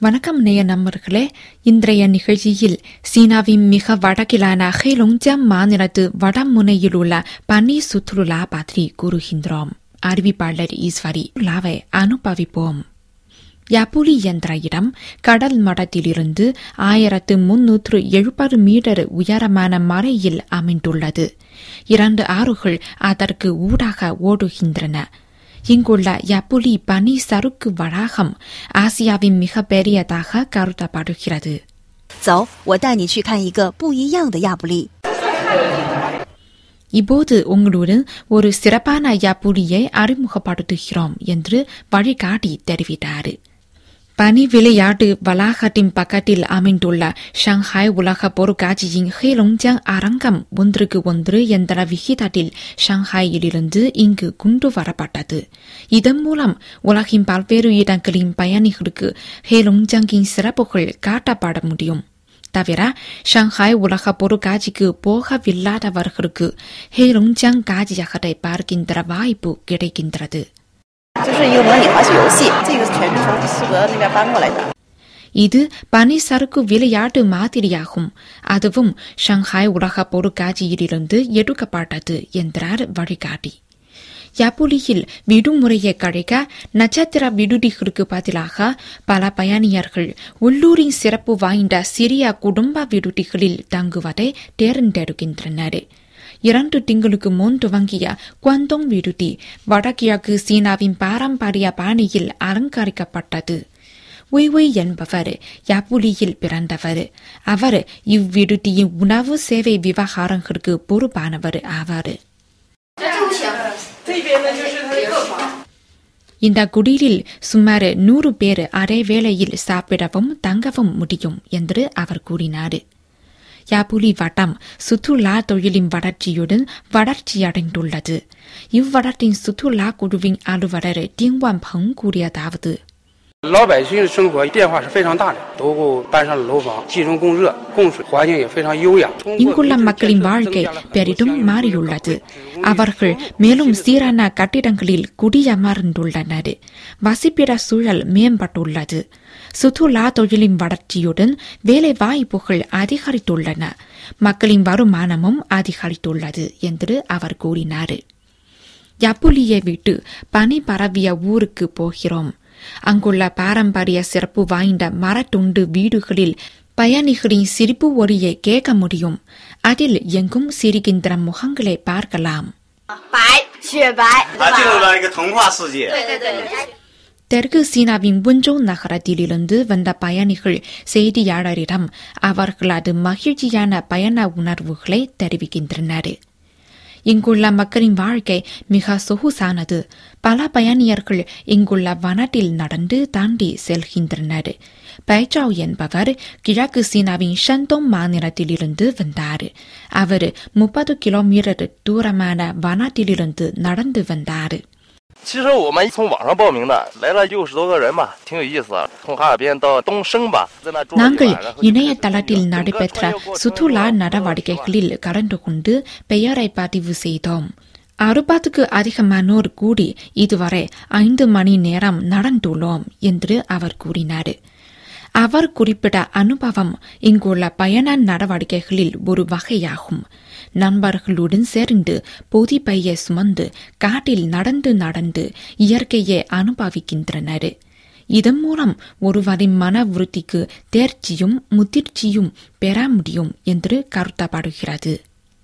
வணக்கம் நேய நண்பர்களே இன்றைய நிகழ்ச்சியில் சீனாவின் மிக வடக்கிலான ஹேலோங்ஜியாங் மாநிலத்து வடமுனையில் உள்ள பனி சுற்றுலா பற்றி கூறுகின்றோம் அறிவிப்பாளர் ஈஸ்வரி லாவை அனுபவிப்போம் யபுலி என்ற இடம் கடல் மடத்திலிருந்து ஆயிரத்து முன்னூற்று எழுபது மீட்டர் உயரமான மலையில் அமைந்துள்ளது இரண்டு ஆறுகள் அதற்கு ஊடாக ஓடுகின்றன இங்குள்ள யபுலி பனி சறுக்கு வளாகம் ஆசியாவின் மிக பெரியதாக கருதப்படுகிறது 走，我带你去看一个不一样的亚布力。 இப்போது உங்களுடன் ஒரு சிறப்பான யபுலியை அறிமுகப்படுத்துகிறோம் என்று வழிகாட்டி தெரிவித்தார் பனி விளையாட்டு வளாகத்தின் பக்கத்தில் அமைந்துள்ள ஷாங்காய் உலக பொருட்காட்சியின் ஹேலோங்ஜியாங் அரங்கம் ஒன்றுக்கு ஒன்று என்ற விகிதத்தில் ஷாங்காயிலிருந்து இங்கு கொண்டு வரப்பட்டது இதன் மூலம் உலகின் பல்வேறு இடங்களின் பயணிகளுக்கு ஹேலோங்ஜியாங்கின் சிறப்புகள் காட்டப்பட முடியும் தவிர ஷாங்காய் உலக பொருட்காட்சிக்கு போகவில்லாதவர்களுக்கு ஹேலோங்ஜியாங் காட்சியகத்தை பார்க்கின்ற வாய்ப்பு கிடைக்கின்றது 这是一个模拟滑雪游戏，这个全球适合那边搬过来的。 இது பனி சறுக்கு விளையாட்டு மாதிரியாகும் அதுவும் ஷாங்காய் உலக பொருட்காட்சியிலிருந்து எடுக்கப்பட்டது என்றார் வழிகாட்டி யபுலியில் விடுமுறையை கழிக்க நட்சத்திர விடுதிகளுக்கு பதிலாக பல பயணியர்கள் உள்ளூரின் சிறப்பு வாய்ந்த சிறிய குடும்ப விடுதிகளில் தங்குவதை தேர்ந்தெடுக்கின்றனர் இரண்டு திங்களுக்கு முன் துவங்கிய குவாந்தோங் விடுதி வடகிழக்கு சீனாவின் பாரம்பரிய பாணியில் அலங்கரிக்கப்பட்டது ஒய்ஒய் என்பவர் யபுலியில் பிறந்தவர் அவர் இவ்விடுதியின் உணவு சேவை விவகாரங்களுக்கு பொறுப்பானவர் ஆவார் 这边呢就是它的客房。 இந்த குடிலில் சுமார் நூறு பேர் அரை வேளையில் சாப்பிடவும் தங்கவும் முடியும் என்று அவர் கூறினார் யாபுலி வட்டம் சுற்றுலா தொழிலின் வளர்ச்சியுடன் வளர்ச்சியடைந்துள்ளது இவ்வட்டத்தின் சுற்றுலா குழுவின் அலுவலர் டிங்வான் பங் கூறியதாவது 老百姓的生活变化是非常大的，都搬上了楼房，集中供热、供水，环境也非常优雅。 இங்குள்ள மக்களின் வாழ்க்கை பெரிதும் மாறியுள்ளது அவர்கள் மேலும் சீரான கட்டிடங்களில் குடியமர்ந்துள்ளனர் வசிப்பிட சூழல் மேம்பட்டுள்ளது சுற்றுலா தொழிலின் வளர்ச்சியுடன் வேலை வாய்ப்புகள் அதிகரித்துள்ளன மக்களின் வருமானமும் அதிகரித்துள்ளது என்று அவர் கூறினார் யப்புலியை விட்டு பனி பரவிய ஊருக்கு போகிறோம் அங்குள்ள பாரம்பரிய சிறப்பு வாய்ந்த மரத்துண்டு வீடுகளில் பயணிகளின் சிரிப்பு ஒலியை கேட்க முடியும் அதில் எங்கும் சிரிக்கின்ற முகங்களை பார்க்கலாம் 白，雪白， 他进入了一个童话世界。 对对对。 தெற்கு சீனாவின் புஞ்சோ நகரத்திலிருந்து வந்த பயணிகள் செய்தியாளரிடம் அவர்களது மகிழ்ச்சியான பயண உணர்வுகளை தெரிவிக்கின்றனர் இங்குள்ள மக்களின் வாழ்க்கை மிக சொகுசானது பல பயணியர்கள் இங்குள்ள வனத்தில் நடந்து தாண்டி செல்கின்றனர் பைச்சாவ் என்பவர் கிழக்கு சீனாவின் ஷந்தோங் மாநிலத்திலிருந்து வந்தார் அவர் முப்பது கிலோமீட்டர் தூரமான வனத்திலிருந்து நடந்து வந்தார் 其实我们从网上报名的，来了六十多个人吧，挺有意思。从哈尔滨到东升吧，在那住了一 நாங்கள் 晚上。 இணையதளத்தில் நடைபெற்ற சுற்றுலா நடவடிக்கைகளில் கலந்து கொண்டு பெயரை பதிவு செய்தோம் அறுபதுக்கு அதிகமானோர் கூடி இதுவரை ஐந்து மணி நேரம் நடந்துள்ளோம் என்று அவர் கூறினார் அவர் குறிப்பிட்ட அனுபவம் இங்குள்ள பயண நடவடிக்கைகளில் ஒரு வகையாகும் நண்பர்களுடன் சேர்ந்து பொதி பையை சுமந்து காட்டில் நடந்து நடந்து இயற்கையை அனுபவிக்கின்றனர் இதன் மூலம் ஒருவரின் மன விருத்திக்கு தேர்ச்சியும் முதிர்ச்சியும் பெற முடியும் என்று கருதப்படுகிறது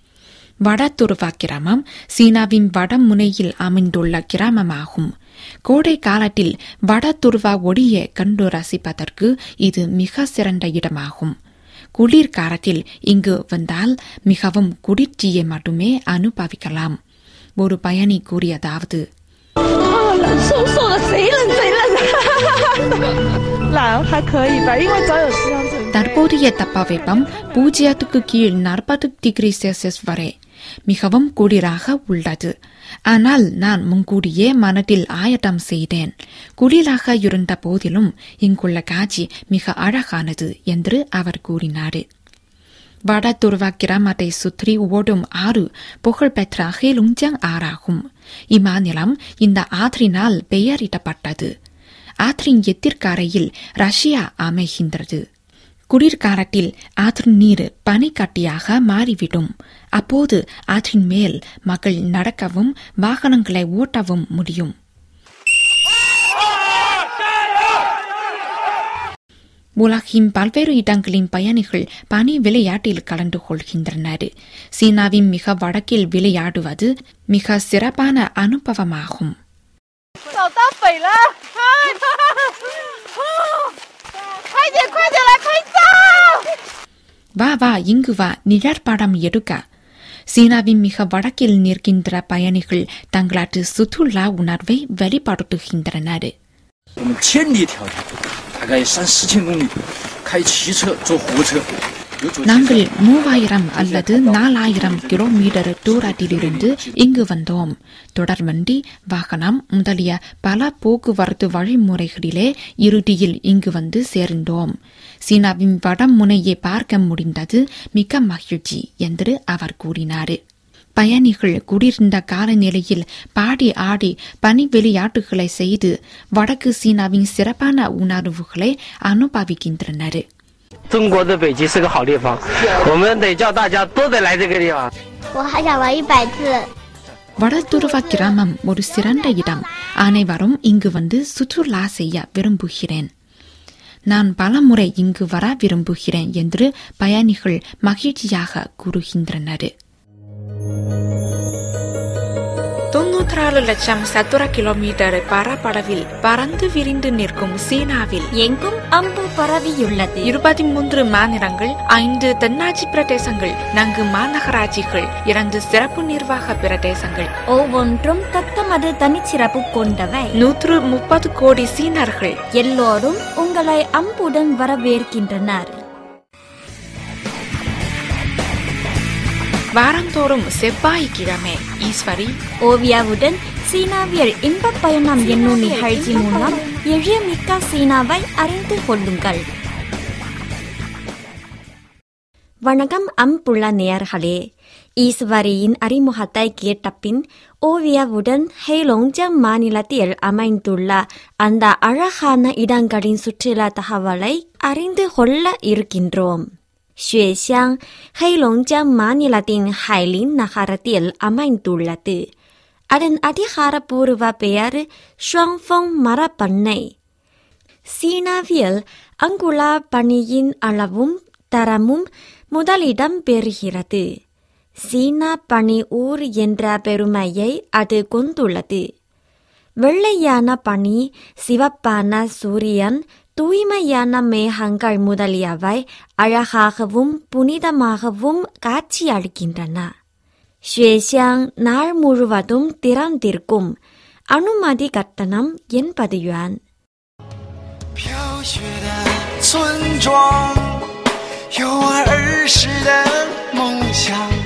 வடதுருவா கிராமம் சீனாவின் வடமுனையில் அமைந்துள்ள கிராமமாகும் கோடை காலத்தில் வடதுருவா ஒளியை கண்டு ரசிப்பதற்கு இது மிக சிறந்த இடமாகும் குளிர் காலத்தில் இங்கு வந்தால் மிகவும் குளிர்ச்சியை மட்டுமே அனுபவிக்கலாம் ஒரு பயணி கூறியதாவது 瘦瘦的，谁冷谁冷？冷还可以吧，因为早有气象准备。 தற்போதைய தட்பவெப்பம் பூஜ்ஜியத்துக்கு கீழ் நாற்பது டிகிரி செல்சியஸ் வரை மிகவும் குளிராக உள்ளது ஆனால் நான் முன்கூடியே மனதில் ஆயத்தம் செய்தேன் குளிராக இருந்த போதிலும் இங்குள்ள காட்சி மிக அழகானது என்று அவர் கூறினார் வடதுருவா கிராமத்தை சுற்றி ஓடும் ஆறு புகழ்பெற்ற ஹேலுங்ஜாங் ஆறாகும் இம்மாநிலம் இந்த ஆற்றினால் பெயரிடப்பட்டது ஆற்றின் எத்திற்கரையில் ரஷ்யா அமைகின்றது குளிர்காலத்தில் ஆற்றின் நீர் பனிக்கட்டியாக மாறிவிடும் அப்போது ஆற்றின் மேல் மக்கள் நடக்கவும் வாகனங்களை ஓட்டவும் முடியும் உலகின் பல்வேறு இடங்களின் பயணிகள் பனி விளையாட்டில் கலந்து கொள்கின்றனர் சீனாவின் மிக வடக்கில் விளையாடுவது மிக சிறப்பான அனுபவமாகும் 找到北了！快点，快点来拍照！ வா வா இங்கு வா நிழற்படம் எடுக்க சீனாவின் மிக வடக்கில் நிற்கின்ற பயணிகள் தங்களது சுற்றுலா உணர்வை வெளிப்படுத்துகின்றனர் 我们千里迢迢，大概三四千公里，开汽车、坐火车，有坐汽车 நாங்கள் மூவாயிரம் அல்லது நாலாயிரம் கிலோமீட்டர் தூரத்திலிருந்து இங்கு வந்தோம் தொடர்வண்டி வாகனம் முதலிய பல போக்குவரத்து வழிமுறைகளிலே இறுதியில் இங்கு வந்து சேர்ந்தோம் சீனாவின் வடமுனையை பார்க்க முடிந்தது மிக்க மகிழ்ச்சி என்று அவர் கூறினார் பயணிகள் குளிர்ந்த காலநிலையில் பாடி ஆடி பனி விளையாட்டுகளை செய்து வடக்கு சீனாவின் சிறப்பான உணர்வுகளை அனுபவிக்கின்றனர் 中国的北极是个好地方，我们得叫大家都得来这个地方。 我还想玩一百次。 வடதுருவ கிராமம் ஒரு சிறந்த இடம் அனைவரும் இங்கு வந்து சுற்றுலா செய்ய விரும்புகிறேன் நான் பலமுறை இங்கு வர விரும்புகிறேன் என்று பயணிகள் மகிழ்ச்சியாக கூறுகின்றனர் தொன்னூற்றாறு லட்சம் சதுர கிலோமீட்டர் பரப்பளவில் பறந்து விரிந்து நிற்கும் சீனாவில் எங்கும் அம்பு பரவியுள்ளது இருபத்தி மூன்று மாநிலங்கள் ஐந்து தென்னாட்சி பிரதேசங்கள் நான்கு மாநகராட்சிகள் இரண்டு சிறப்பு நிர்வாக பிரதேசங்கள் ஒவ்வொன்றும் தத்தமது தனிச்சிறப்பு கொண்டவை நூற்று முப்பது கோடி சீனர்கள் எல்லோரும் உங்களை அம்புடன் வரவேற்கின்றனர் வாரந்தோறும் செவ்வாய்க்கிழமை ஈஸ்வரி ஓவியாவுடன் சீனாவியர் இன்ப பயணம் என்னும் நிகழ்ச்சி மூலம் எழியமிக்க சீனாவை அறிந்து கொள்ளுங்கள் வணக்கம் அம்புள்ள நேயர்களே ஈஸ்வரியின் அறிமுகத்தை கேட்டபின் ஓவியாவுடன் ஹேலோங்ஜாங் மாநிலத்தில் அமைந்துள்ள அந்த அழகான இடங்களின் சுற்றுலா தகவலை அறிந்து கொள்ள இருக்கின்றோம் 雪乡黑龙江மாநிலத்தின் ஹைலின் நகரத்தில் அமைந்துள்ளது அதன் அதிகாரப்பூர்வ பெயர் ஷுவாங்ஃபோங் மரப்பண்ணை சீனாவில் அங்குள்ள பனியின் அளவும் தரமும் முதலிடம் பெறுகிறது சீனா பனி ஊர் என்ற பெருமையை அது கொண்டுள்ளது வெள்ளையான பனி சிவப்பான சூரியன் தூய்மையான மேகங்கள் முதலியவை அழகாகவும் புனிதமாகவும் காட்சியளிக்கின்றன ஷேஷியாங் நாள் முழுவதும் திறந்திருக்கும் அனுமதி கட்டணம் எண்பது yuan 飘雪的村庄，有我儿时的梦想，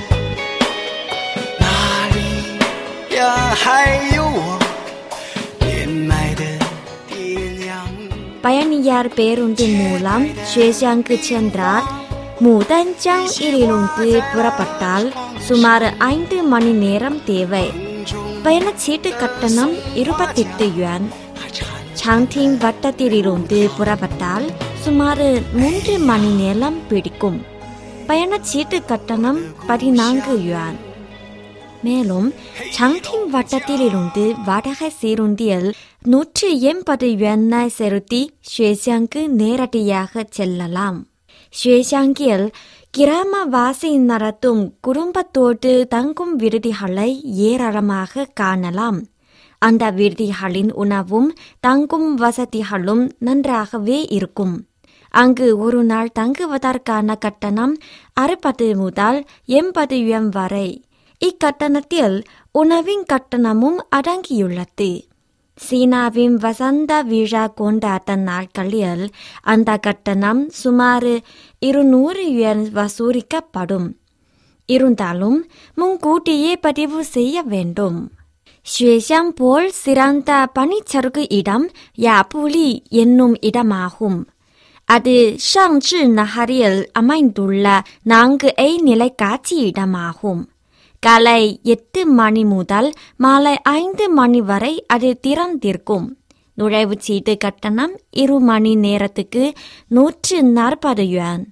那里呀还有我年迈的爹娘。 பயணியார் பேருந்தின் மூலம் ஷேஷாங்கு சென்றார் மூதஞ்சாங் இலிருந்து புறப்பட்டால் சுமார் ஐந்து மணி நேரம் தேவை பயணச்சீட்டு கட்டணம் இருபத்தெட்டு yuan சாங்டிங் வட்டத்திலிருந்து புறப்பட்டால் சுமார் மூன்று மணி நேரம் பிடிக்கும் பயணச்சீட்டு கட்டணம் பதினான்கு yuan மேலும் சாங்டிங் வட்டத்திலிருந்து வடக சீருந்தியில் நூற்றி எண்பது yuan-ஐ செலுத்தி ஷேஷாங்கு நேரடியாக செல்லலாம் ஷேஷாங்கில் கிராமவாசி நடத்தும் குடும்பத்தோடு தங்கும் விடுதிகளை ஏராளமாக காணலாம் அந்த விடுதிகளின் உணவும் தங்கும் வசதிகளும் நன்றாகவே இருக்கும் அங்கு ஒரு நாள் தங்குவதற்கான கட்டணம் அறுபது முதல் எண்பது yuan வரை இக்கட்டணத்தில் உணவின் கட்டணமும் அடங்கியுள்ளது சீனாவின் வசந்த விழா கொண்டாட்ட நாட்களில் அந்த கட்டணம் சுமார் இருநூறு yuan வசூலிக்கப்படும் இருந்தாலும் முன்கூட்டியே பதிவு செய்ய வேண்டும் 雪乡போல் சிறந்த பனிச்சறுக்கு இடம் யாப்புலி என்னும் இடமாகும் அது ஷாங்சி நகரில் அமைந்துள்ள நான்கு ஐ நிலை காட்சி இடமாகும் காலை எட்டு மணி முதல் மாலை ஐந்து மணி வரை அது திறந்திருக்கும் நுழைவுச் சீட்டு கட்டணம் இரு மணி நேரத்துக்கு நூற்று நாற்பது யுவான்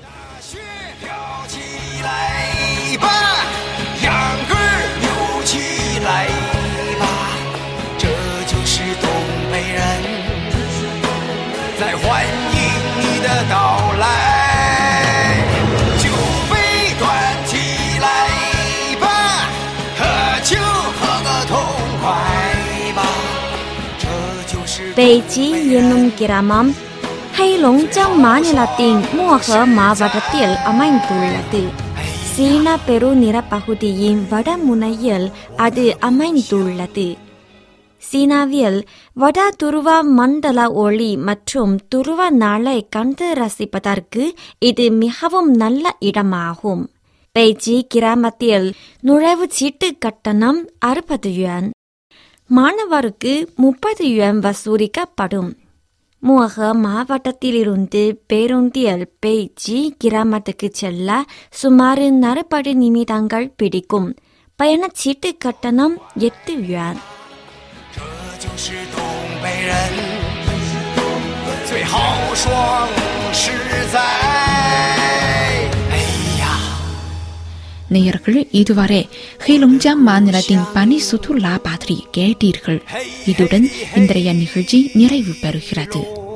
来吧，秧歌儿扭起来吧，这就是东北人在欢迎你的到来。酒杯端起来吧，喝酒喝个痛快吧，这就是 பெய்ஜி என்னும் கிராமம் ஹைலோங்ஜாங் மாநிலத்தின் மூக மாவட்டத்தில் அமைந்துள்ளது சீன பெருநிற பகுதியின் வடமுனையில் அது அமைந்துள்ளது சீனாவில் வட துருவ மண்டல ஒளி மற்றும் துருவ நாளை கண்டு ரசிப்பதற்கு இது மிகவும் நல்ல இடமாகும் பெய்ஜி கிராமத்தில் நுழைவுச் சீட்டு கட்டணம் அறுபது யுவான் மாணவருக்கு முப்பது யுவான் வசூலிக்கப்படும் மூக மாவட்டத்திலிருந்து பேருந்தில் பெய்ஜி கிராமத்துக்கு செல்ல சுமார் நறுபடி நிமிடங்கள் பிடிக்கும் பயணச்சீட்டு கட்டணம் எட்டு யுவான் 这就是东北人最豪爽实在。哎呀！ நேயர்கள் இதுவரை ஹிலுங்ஜாம் மாநிலத்தின் பனி சுற்றுலா பாத்திரி கேட்டீர்கள் இதுடன் இன்றைய நிகழ்ச்சி நிறைவு பெறுகிறது